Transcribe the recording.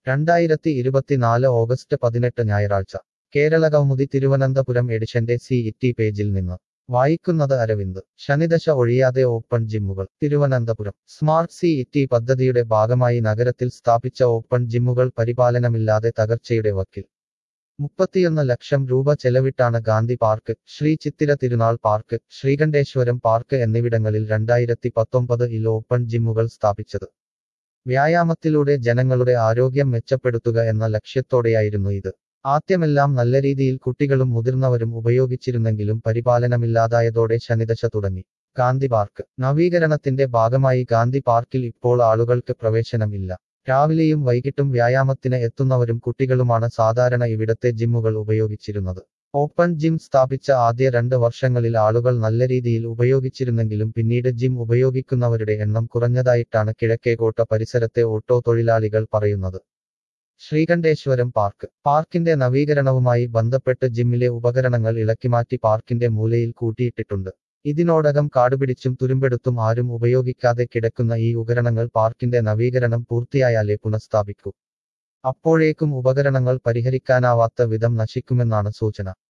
രണ്ടായിരത്തി ഇരുപത്തിനാല് ഓഗസ്റ്റ് പതിനെട്ട് ഞായറാഴ്ച കേരള കൗമുദി തിരുവനന്തപുരം എഡിഷന്റെ സി ഇറ്റി പേജിൽ നിന്ന് വായിക്കുന്നത് അരവിന്ദ് ശനിദശ ഒഴിയാതെ ഓപ്പൺ ജിമ്മുകൾ തിരുവനന്തപുരം സ്മാർട്ട് സി ഇറ്റി പദ്ധതിയുടെ ഭാഗമായി നഗരത്തിൽ സ്ഥാപിച്ച ഓപ്പൺ ജിമ്മുകൾ പരിപാലനമില്ലാതെ തകർച്ചയുടെ വക്കിൽ മുപ്പത്തിയൊന്ന് ലക്ഷം രൂപ ചെലവിട്ടാണ് Gandhi park Sree Chithira Thirunal park Sreekanteswaram park എന്നിവിടങ്ങളിൽ രണ്ടായിരത്തി പത്തൊമ്പതിൽ ഓപ്പൺ ജിമ്മുകൾ സ്ഥാപിച്ചത് വ്യായാമത്തിലൂടെ ജനങ്ങളുടെ ആരോഗ്യം മെച്ചപ്പെടുത്തുക എന്ന ലക്ഷ്യത്തോടെയായിരുന്നു ഇത് ആദ്യമെല്ലാം നല്ല രീതിയിൽ കുട്ടികളും മുതിർന്നവരും ഉപയോഗിച്ചിരുന്നെങ്കിലും പരിപാലനമില്ലാതായതോടെ ശനിദശ തുടങ്ങി ഗാന്ധി പാർക്ക് നവീകരണത്തിന്റെ ഭാഗമായി ഗാന്ധി പാർക്കിൽ ഇപ്പോൾ ആളുകൾക്ക് പ്രവേശനമില്ല രാവിലെയും വൈകിട്ടും വ്യായാമത്തിന് എത്തുന്നവരും കുട്ടികളുമാണ് സാധാരണ ഇവിടത്തെ ജിമ്മുകൾ ഉപയോഗിച്ചിരുന്നത് ഓപ്പൺ ജിം സ്ഥാപിച്ച ആദ്യ രണ്ട് വർഷങ്ങളിൽ ആളുകൾ നല്ല രീതിയിൽ ഉപയോഗിച്ചിരുന്നെങ്കിലും പിന്നീട് ജിം ഉപയോഗിക്കുന്നവരുടെ എണ്ണം കുറഞ്ഞതായിട്ടാണ് കിഴക്കേകോട്ട പരിസരത്തെ ഓട്ടോ തൊഴിലാളികൾ പറയുന്നത് ശ്രീകണ്ഠേശ്വരം പാർക്ക് പാർക്കിന്റെ നവീകരണവുമായി ബന്ധപ്പെട്ട് ജിമ്മിലെ ഉപകരണങ്ങൾ ഇളക്കിമാറ്റി പാർക്കിന്റെ മൂലയിൽ കൂട്ടിയിട്ടിട്ടുണ്ട് ഇതിനോടകം കാടുപിടിച്ചും തുരുമ്പെടുത്തും ആരും ഉപയോഗിക്കാതെ കിടക്കുന്ന ഈ ഉപകരണങ്ങൾ പാർക്കിന്റെ നവീകരണം പൂർത്തിയായാലേ പുനഃസ്ഥാപിക്കൂ അപ്പോഴേക്കും ഉപകരണങ്ങൾ പരിഹരിക്കാനാവാത്ത വിധം നശിക്കുമെന്നാണ് സൂചന